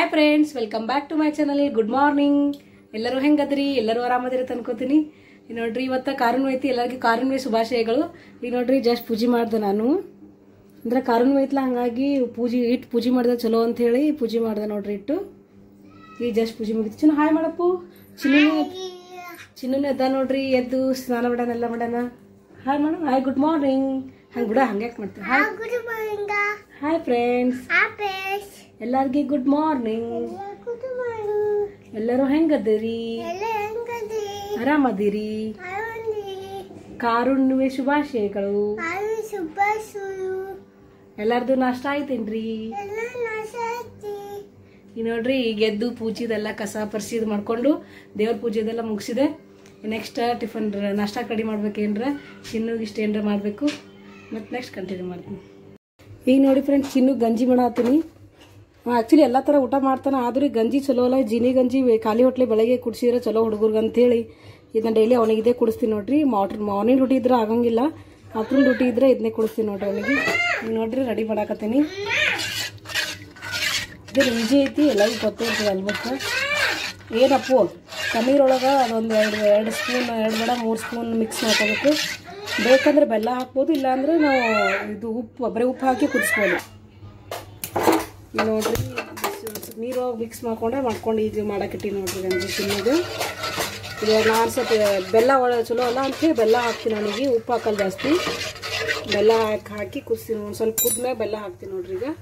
Hi friends welcome back to my channel good morning ಎಲ್ಲರೂ ಹೆಂಗದ್ರಿ ಎಲ್ಲರೂ ಆರಾಮದಿರತ್ತ ಅನ್ಕೋತೀನಿ ಈಗ ನೋಡ್ರಿ ಇವತ್ತ ಕಾರುಣ್ವೆ ಐತಿ ಎಲ್ಲರಿಗೂ ಕಾರುಣ್ವೆ ಶುಭಾಶಯಗಳು ಈಗ ನೋಡ್ರಿ ಜಸ್ಟ್ ಪೂಜೆ ಮಾಡ್ದೆ ನಾನು ಅಂದ್ರೆ ಕಾರುಣ್ವೆ ಐತ್ಲ ಹಂಗಾಗಿ ಪೂಜೆ ಇಟ್ಟು ಪೂಜೆ ಮಾಡಿದೆ ಚಲೋ ಅಂತ ಹೇಳಿ ಪೂಜೆ ಮಾಡ್ದೆ ನೋಡ್ರಿ ಇಟ್ಟು ಈಗ ಜಸ್ಟ್ ಪೂಜೆ ಮುಗಿತು ಚಿನ್ನ ಹಾಯ್ ಮಾಡಪ್ಪು ಚಿನ್ನೂ ಚಿನ್ನೂ ಎದ್ದ ನೋಡ್ರಿ ಎದ್ದು ಸ್ನಾನ ಮಾಡಣ ಎಲ್ಲ ಮಾಡಣ hi madam hi good morning ಹಂಗೆ ಬಿಡ ಹಂಗೆ ಯಾಕೆ ಮಾಡ್ತೀವಿ ಹಾಯ್ ಹಾಯ್ ಫ್ರೆಂಡ್ಸ್ ಎಲ್ಲಾರ್ಗಿ ಗುಡ್ ಮಾರ್ನಿಂಗ್ ಎಲ್ಲರೂ ಹೆಂಗದಿರಿ ಆರಾಮದಿರಿ ಕಾರುಣ್ಣಿಮೆ ಶುಭಾಶಯಗಳು ಎಲ್ಲಾರ್ದು ನಾಷ್ಟ ಆಯ್ತೇನ್ರಿ ಈಗ ನೋಡ್ರಿ ಈಗ ಎದ್ದು ಪೂಜೆದೆಲ್ಲ ಕಸ ಪರಿಸಿದ್ ಮಾಡ್ಕೊಂಡು ದೇವ್ರ ಪೂಜೆದೆಲ್ಲ ಮುಗಿಸಿದೆ ನೆಕ್ಸ್ಟ್ ಟಿಫನ್ ನಾಷ್ಟ ಕಡಿ ಮಾಡ್ಬೇಕೇನ್ರ ಚಿನ್ನುಗೆ ಇಷ್ಟ ಏನ್ರ ಮಾಡಬೇಕು ಮತ್ತು ನೆಕ್ಸ್ಟ್ ಕಂಟಿನ್ಯೂ ಮಾಡ್ತೀನಿ ಈಗ ನೋಡಿ ಫ್ರೆಂಡ್ಸ್ ಚಿನ್ನು ಗಂಜಿ ಮಾಡತ್ತೀನಿ ಆ್ಯಕ್ಚುಲಿ ಎಲ್ಲ ಥರ ಊಟ ಮಾಡ್ತಾನೆ ಆದ್ರೂ ಈ ಗಂಜಿ ಚಲೋ ಅಲ್ಲ ಜೀನಿ ಗಂಜಿ ಬೆ- ಖಾಲಿ ಹೊಟ್ಲೆ ಬೆಳಗ್ಗೆ ಕುಡಿಸಿದ್ರೆ ಚಲೋ ಹುಡುಗರ್ಗೆ ಅಂತೇಳಿ ಇದನ್ನ ಡೈಲಿ ಅವನಿಗೆ ಇದೇ ಕುಡಿಸ್ತೀನಿ ನೋಡ್ರಿ ಮಾರ್ನಿಂಗ್ ಮಾರ್ನಿಂಗ್ ಡ್ಯೂಟಿ ಇದ್ರೆ ಆಗಂಗಿಲ್ಲ ಆಫ್ಟರ್ನೂನ್ ಡ್ಯೂಟಿ ಇದ್ರೆ ಇದನ್ನೇ ಕುಡಿಸ್ತೀನಿ ನೋಡ್ರಿ ಅವನಿಗೆ ಈಗ ನೋಡ್ರಿ ರೆಡಿ ಮಾಡಾಕತ್ತೀನಿ ಇದು ಈಜಿ ಐತಿ ಎಲ್ಲರಿಗೂ ಗೊತ್ತಿರ್ತದೆ ಆಲ್ಮೋಸ್ಟ್ ಏನಪ್ಪು ಪನ್ನೀರೊಳಗೆ ಅದೊಂದು ಎರಡು ಎರಡು ಸ್ಪೂನ್ ಎರಡು ಬಡ ಮೂರು ಸ್ಪೂನ್ ಮಿಕ್ಸ್ ಮಾಡ್ಕೋಬೇಕು ಬೇಕಂದ್ರೆ ಬೆಲ್ಲ ಹಾಕ್ಬೋದು ಇಲ್ಲಾಂದ್ರೆ ನಾವು ಇದು ಉಪ್ಪು ಬರೀ ಉಪ್ಪು ಹಾಕಿ ಕುದಿಸ್ಬೋದು ಈಗ ನೋಡ್ರಿ ನೀರು ಮಿಕ್ಸ್ ಮಾಡ್ಕೊಂಡೆ ಮಾಡ್ಕೊಂಡು ಈಗ ಮಾಡಾಕಿಟ್ಟಿ ನೋಡ್ರಿ ಗಂಜಿ ತಿನ್ನೋದು ಇದು ನಾನು ಸ್ವಲ್ಪ ಬೆಲ್ಲ ಒಳ ಚಲೋ ಅಲ್ಲ ಅಂತೇಳಿ ಬೆಲ್ಲ ಹಾಕ್ತೀನಿ ಅವನಿಗೆ ಉಪ್ಪು ಹಾಕಲ್ಲ ಜಾಸ್ತಿ ಬೆಲ್ಲ ಹಾಕಿ ಹಾಕಿ ಕುದಿಸ್ತೀನಿ ಒಂದು ಸ್ವಲ್ಪ ಕುದ್ಮೇಲೆ ಬೆಲ್ಲ ಹಾಕ್ತೀನಿ ನೋಡ್ರಿ ಈಗ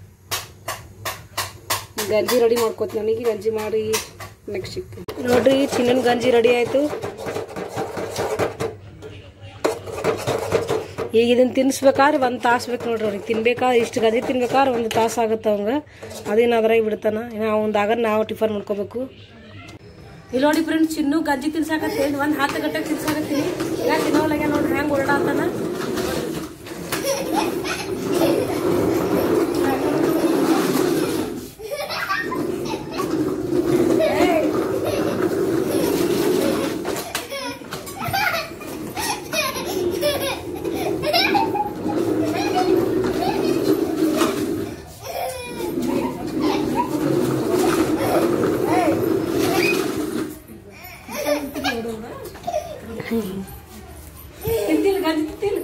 ಗಂಜಿ ರೆಡಿ ಮಾಡ್ಕೋತೀನಿ ನನಗೆ ಗಂಜಿ ಮಾಡಿ ನೆಕ್ಸ್ಟ್ ಸಿಗ್ತೀನಿ ನೋಡ್ರಿ ಚಿನ್ನನ ಗಂಜಿ ರೆಡಿ ಆಯಿತು ಈಗ ಇದನ್ನ ತಿನ್ನಿಸ್ಬೇಕಾದ್ರೆ ಒಂದು ತಾಸು ಬೇಕು ನೋಡ್ರಿ ಅವ್ರಿಗೆ ತಿನ್ಬೇಕಾದ್ರೆ ಇಷ್ಟು ಗಂಜಿ ತಿನ್ಬೇಕಾದ್ರೆ ಒಂದು ತಾಸು ಆಗುತ್ತೆ ಅವಂಗ ಅದೇನು ಅದ್ರಾಗ ಬಿಡ್ತಾನ ಇನ್ನು ಒಂದು ಆಗ ನಾವು ಟಿಫನ್ ಮಾಡ್ಕೋಬೇಕು ಇಲ್ಲಿ ನೋಡಿ ಫ್ರೆಂಡ್ಸ್ ಚಿನ್ನು ಗಂಜಿ ತಿನ್ಸಾಕತ್ತೀನಿ ಒಂದು ಹತ್ತು ಗಂಟೆಗೆ ತಿನ್ಸಾಕತ್ತೀನಿ ಈಗ ತಿನ್ನೋಲಾಗ ನೋಡ್ರಿ ಹೆಂಗೆ ಓಡಾಡ್ತಾನ ತಿಂತಿಲ್ಲ ಗಂಜಿ ತಿಂತಿಲ್ಲ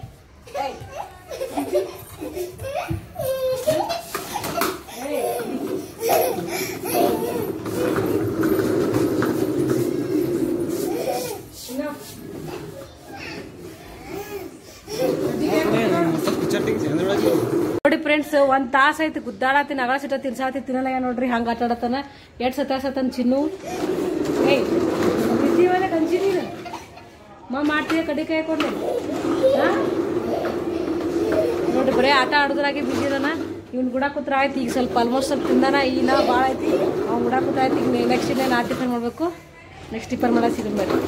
ನೋಡಿ ಫ್ರೆಂಡ್ಸ್ ಒಂದ್ ತಾಸ ಐತಿ ಗುದ್ದಾಡತ್ತೀನಿ ಅಗಳ ಸಿಟ್ಟ ತಿನ್ಸಾತಿ ತಿನ್ನಲ್ಲ ನೋಡ್ರಿ ಹಂಗ ಆಟ ಆಡತಾನ ಎರಡ್ ಸತ ಸತನ್ ಚಿನ್ನು ಏಯ್ ಬಿದ್ದೀವಲ್ಲ ಗಂಜಿ ನೀನು ಮಾ ಮಾಡ್ತೀಯ ಕಡಿ ಕೈ ಹಾಕೊಂಡೆ ಹಾ? ನೋಡ್ರಿ ಬರೀ ಆಟ ಆಡೋದ್ರಾಗೆ ಬಿಸಿ ಇದಾನ ಇವ್ನ ಗುಡ ಕೂತ್ರ ಆಯ್ತು ಈಗ ಸ್ವಲ್ಪ ಆಲ್ಮೋಸ್ಟ್ ಸ್ವಲ್ಪ ತಿಂದಾನ ಈಗ ನಾ ಭಾಳ ಐತಿ ಅವ್ನ ಗುಡ ಕೂತ್ರ ಆಯ್ತು ಈಗ ನೆಕ್ಸ್ಟ್ ಇನ್ನೇನು ಆ ಟಿಫನ್ ಮಾಡಬೇಕು ನೆಕ್ಸ್ಟ್ ಟಿಫನ್ ಮಾಡೋ ಸಿಗನ್ ಬರ್ರಿ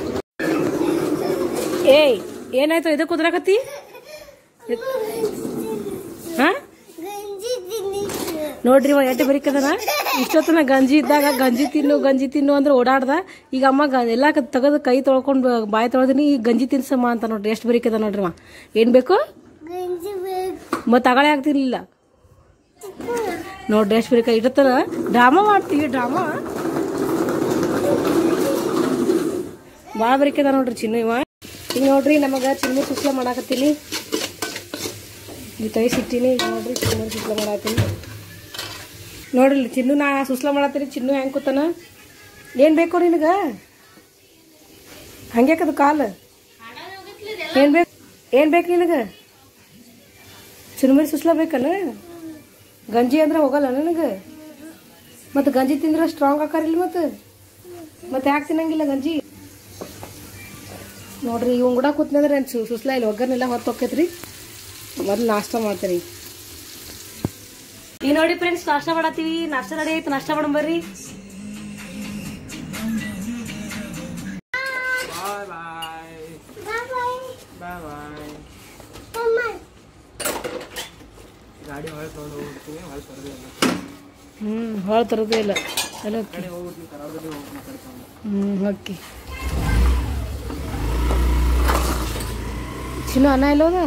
ಏಯ್ ಏನಾಯ್ತು ಇದಕ್ಕೆ ಕುದ್ರಾಕತ್ತಿ ಹಾ ನೋಡ್ರಿ ಇವ ಎಟ್ಟು ಬರಿಕದನ ಇಷ್ಟೊತ್ತನ ಗಂಜಿ ಇದ್ದಾಗ ಗಂಜಿ ತಿನ್ನು ಗಂಜಿ ತಿನ್ನು ಅಂದ್ರೆ ಓಡಾಡ್ದ ಈಗ ಅಮ್ಮ ಗ- ಎಲ್ಲ ತೆಗೆದು ಕೈ ತೊಳ್ಕೊಂಡು ಬಾಯಿ ತೊಳೆದಿನಿ ಈಗ ಗಂಜಿ ತಿನ್ಸಮ್ಮ ಅಂತ ನೋಡ್ರಿ ಎಷ್ಟು ಬರಿಕದ ನೋಡ್ರಿ ಅವ ಏನ್ ಬೇಕು ಮತ್ತೆ ತಗಳೆ ಆಗ್ತಿರ್ಲಿಲ್ಲ ನೋಡ್ರಿ ಎಷ್ಟು ಬರಿಕ ಇಡತ್ತನ ಡ್ರಾಮಾ ಮಾಡ್ತೀವಿ ಡ್ರಾಮಾ ಭಾಳ ಬರಿಕದ ನೋಡ್ರಿ ಚಿನ್ನು ಇವ ಈಗ ನೋಡ್ರಿ ನಮಗ ಚಿನ್ನು ಸುಸ್ಲ ಮಾಡಾಕತ್ತೀನಿ ಈ ತೈ ಸಿಟ್ಟಿನಿ ಈಗ ನೋಡ್ರಿ ಚಿನ್ನು ಸುಸ್ಲ ಮಾಡಾಕತ್ತೀನಿ ನೋಡ್ರಿ ಇಲ್ಲಿ ಚಿನ್ನು ನಾ ಸುಸ್ಲ ಮಾಡತ್ತೀನಿ ಚಿನ್ನು ಹೆಂಗ್ ಕೂತಾನ ಏನ್ ಬೇಕು ನಿನಗ ಹಂಗ್ಯಾಕದು ಕಾಲು ಏನ್ ಬೇಕು ಏನ್ ಬೇಕು ನಿನಗ ಚಿನ್ಮರಿ ಸುಸ್ಲ ಬೇಕನ ಗಂಜಿ ಅಂದ್ರೆ ಹೋಗಲ್ಲ ನನಗೆ ಮತ್ತೆ ಗಂಜಿ ತಿಂದ್ರೆ ಸ್ಟ್ರಾಂಗ್ ಆಕಾರಿಲ್ಲ ಮತ್ತೆ ಮತ್ತೆ ಯಾಕೆ ತಿನ್ನಂಗಿಲ್ಲ ಗಂಜಿ ನೋಡ್ರಿ ಇವ್ ಕೂಡ ಕೂತ್ನಂದ್ರೆ ಏನು ಸುಸ್ಲ ಇಲ್ಲಿ ಒಗ್ಗರ್ನೆಲ್ಲ ಹೊತ್ತು ಹೋಗ್ತೈತ್ರಿ ಮೊದ್ಲು ನಾಷ್ಟ ಮಾಡ್ತೀರಿ ಈಗ ನೋಡಿ ಫ್ರೆಂಡ್ಸ್ ನಾಷ್ಟ ಮಾಡತ್ತೀವಿ ನಾಷ್ಟ ರೆಡಿ ಆಯ್ತು ನಾಷ್ಟ ಮಾಡೋಣ ಬರ್ರಿ ಹ್ಮ್ ಹೊಳ ತರೋದೇ ಇಲ್ಲ ಎಲ್ಲ ಹ್ಮ್ ಓಕೆ ಚಿನ್ನು ಅನ್ನ ಎಲ್ಲೋದ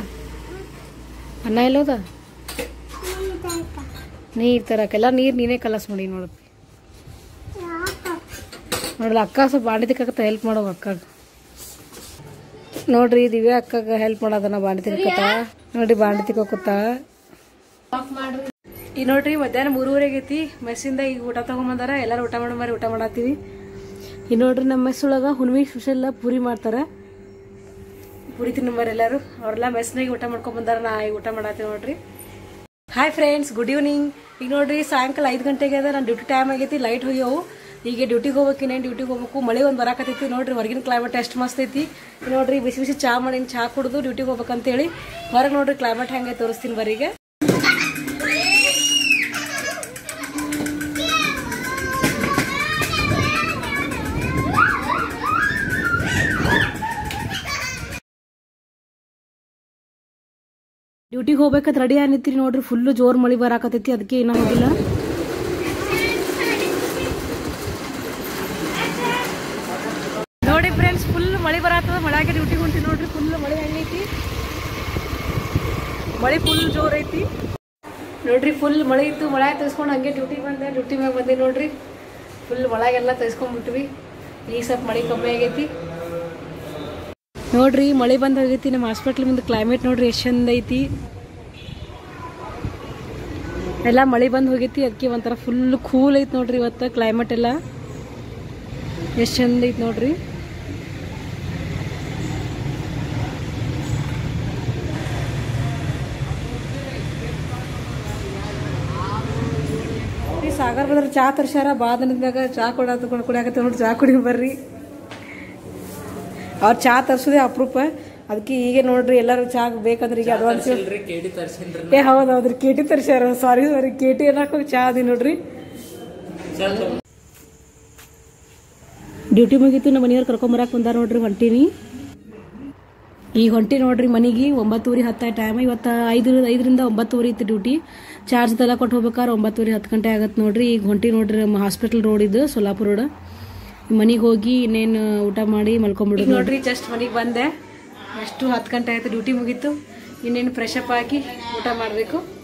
ಅನ್ನ ಎಲ್ಲೋದ ನೀರು ತರಕ್ಕೆಲ್ಲ ನೀರು ನೀನೇ ಕಲಸ್ ಮಾಡಿ ನೋಡಪ್ಪಿ ನೋಡ್ರಿ ಅಕ್ಕ ಸ್ವಲ್ಪ ಬಾಂಡೆ ತಿಕ್ಕತ್ತ ಹೆಲ್ಪ್ ಮಾಡೋ ಅಕ್ಕಾಗ ನೋಡ್ರಿ ದಿವ್ಯಾ ಅಕ್ಕಗ ಹೆಲ್ಪ್ ಮಾಡೋದನ್ನ ಬಾಂಡೆ ತಿಕ್ಕತ್ತ ನೋಡ್ರಿ ಬಾಂಡೆ ತಿಕ್ಕೋಕತ್ತ ಈಗ ನೋಡ್ರಿ ಮಧ್ಯಾಹ್ನ ಮೂರುವರೆ ಆಗೈತಿ ಮೆಸ್ಸಿಂದ ಈಗ ಊಟ ತಗೊಂಬಂದಾರ ಎಲ್ಲರೂ ಊಟ ಮಾಡೋ ಮಾರಿ ಊಟ ಮಾಡತ್ತೀವಿ ಈಗ ನೋಡ್ರಿ ನಮ್ಮ ಮೆಸ್ ಒಳಗ ಹುಣ್ಮಿ ಸ್ಪೆಷಲ್ ಪೂರಿ ಮಾಡ್ತಾರ ಪೂರಿ ತಿನ್ನಂಬರ್ ಎಲ್ಲರೂ ಅವ್ರೆಲ್ಲ ಮೆಸ್ನಾಗ ಊಟ ಮಾಡ್ಕೊಂಡ್ ಬಂದಾರ ನಾ ಈಗ ಊಟ ಮಾಡತ್ತೀವಿ ನೋಡ್ರಿ ಹಾಯ್ ಫ್ರೆಂಡ್ಸ್ ಗುಡ್ ಈವ್ನಿಂಗ್ ಈಗ ನೋಡ್ರಿ ಸಾಯಂಕಾಲ ಐದು ಗಂಟೆಗೆ ಅದ ನಾನು ಡ್ಯೂಟಿ ಟೈಮ್ ಆಗೈತಿ ಲೈಟ್ ಹೋಗ್ಯವು ಈಗ ಡ್ಯೂಟಿಗೆ ಹೋಗ್ಬೇಕು ಇನ್ನೇನು ಡ್ಯೂಟಿಗೆ ಹೋಗ್ಬೇಕು ಮಳೆ ಒಂದು ಬರಾಕತ್ತೈತಿ ನೋಡ್ರಿ ಹೊರಗಿನ ಕ್ಲೈಮೇಟ್ ಎಷ್ಟು ಮಸ್ತ್ ಐತಿ ಈಗ ನೋಡ್ರಿ ಬಿಸಿ ಬಿಸಿ ಚಾ ಮಾಡಿ ಚಾ ಕುಡಿದು ಡ್ಯೂಟಿಗೆ ಹೋಗ್ಬೇಕಂತೇಳಿ ಹೊರಗೆ ನೋಡ್ರಿ ಕ್ಲೈಮೇಟ್ ಹೆಂಗೆ ತೋರಿಸ್ತೀನಿ ಬರೀಗೆ ಡ್ಯೂಟಿಗೆ ಹೋಗ್ಬೇಕಂತ ರೆಡಿ ಆಗಿತ್ರಿ ನೋಡ್ರಿ ಫುಲ್ ಜೋರ್ ಮಳಿ ಬರಾಕತೈತಿ ಅದಕ್ಕೆ ಇನ್ನೂ ಹೋಗಿಲ್ಲ ನೋಡಿ ಫ್ರೆಂಡ್ಸ್ ಫುಲ್ ಮಳಿ ಬರಾತದ ಮಳೆಗೆ ಡ್ಯೂಟಿಗೆ ಹೊಂಟಿ ನೋಡ್ರಿ ಫುಲ್ ಮಳೆ ಹೆಂಗೈತಿ ಮಳೆ ಫುಲ್ ಜೋರ್ ಐತಿ ನೋಡ್ರಿ ಫುಲ್ ಮಳೆ ಇತ್ತು ಮಳೆ ತೆಗೆಸ್ಕೊಂಡು ಹಂಗೆ ಡ್ಯೂಟಿಗೆ ಬಂದೆ ಡ್ಯೂಟಿ ಮ್ಯಾಗ ಬಂದೆ ನೋಡ್ರಿ ಫುಲ್ ಮಳೆಗೆಲ್ಲ ತೆಗೆಸ್ಕೊಂಡ್ಬಿಟ್ವಿ ಈಗ ಸ್ವಲ್ಪ ಮಳೆ ಕಮ್ಮಿ ಆಗೈತಿ ನೋಡ್ರಿ ಮಳೆ ಬಂದ್ ಹೋಗೈತಿ ನಮ್ಮ ಹಾಸ್ಪಿಟ್ಲ್ ಮುಂದೆ ಕ್ಲೈಮೇಟ್ ನೋಡ್ರಿ ಎಷ್ಟು ಚಂದ ಐತಿ ಎಲ್ಲ ಮಳೆ ಬಂದ್ ಹೋಗೈತಿ ಅದಕ್ಕೆ ಒಂಥರ ಫುಲ್ ಕೂಲ್ ಐತಿ ನೋಡ್ರಿ ಇವತ್ತು ಕ್ಲೈಮೇಟ್ ಎಲ್ಲ ಎಷ್ಟು ಚಂದ ಐತಿ ನೋಡ್ರಿ ಈ ಸಾಗರ್ ಬಂದ್ರೆ ಚಾ ತರ್ಸ್ಯಾರ ಬಾದನದಾಗ ಚಾ ಕೊಡತ್ತ ಕುಡಿಯಾಕತ್ತ ನೋಡಿ ಚಾ ಕುಡಿ ಬರ್ರಿ ಅವ್ರು ಚಾ ತರ್ಸೋದೇ ಅಪರೂಪ ಅದಕ್ಕೆ ಈಗ ನೋಡ್ರಿ ಎಲ್ಲರೂ ಚಾ ಬೇಕಂದ್ರೆ ಈಗ ಅಡ್ವಾನ್ಸ್ ಏ ಹೌದು ಹೌದ್ರಿ ಕೇಟಿ ತರ್ಸ್ಯಾರ ಸಾರಿ ಸಾರಿ ಕೇಟಿ ಅನ್ನಕ್ ಹೋಗಿ ಚಾ ಅದಿ ನೋಡ್ರಿ ಡ್ಯೂಟಿ ಮುಗೀತು ನಮ್ಮ ಮನೆಯವ್ರು ಕರ್ಕೊಂಬರಕ್ ಬಂದಾರ ನೋಡ್ರಿ ಹೊಂಟೀನಿ ಈಗ ಹೊಂಟಿ ನೋಡ್ರಿ ಮನೆಗೆ ಒಂಬತ್ತುವರೆ ಹತ್ತ ಟೈಮ್ ಇವತ್ತು ಐದು ಐದರಿಂದ ಒಂಬತ್ತುವರೆ ಇತ್ತು ಡ್ಯೂಟಿ ಚಾರ್ಜ್ ಎಲ್ಲ ಕೊಟ್ಟು ಹೋಗ್ಬೇಕಾದ್ರೆ ಒಂಬತ್ತುವರೆ ಹತ್ತು ಗಂಟೆ ಆಗತ್ತೆ ನೋಡ್ರಿ ಈಗ ಹೊಂಟಿ ನೋಡ್ರಿ ನಮ್ಮ ಹಾಸ್ಪಿಟಲ್ ರೋಡ್ ಇದು ಸೊಲ್ಲಾಪುರ ರೋಡ್ ಮನೆಗೆ ಹೋಗಿ ಇನ್ನೇನು ಊಟ ಮಾಡಿ ಮಲ್ಕೊಂಬಿಡು ನೋಡ್ರಿ ಜಸ್ಟ್ ಮನೆಗೆ ಬಂದೆ ಎಷ್ಟು ಹತ್ತು ಗಂಟೆ ಆಯ್ತು ಡ್ಯೂಟಿ ಮುಗೀತು ಇನ್ನೇನು ಫ್ರೆಶ್ ಅಪ್ ಆಗಿ ಊಟ ಮಾಡಬೇಕು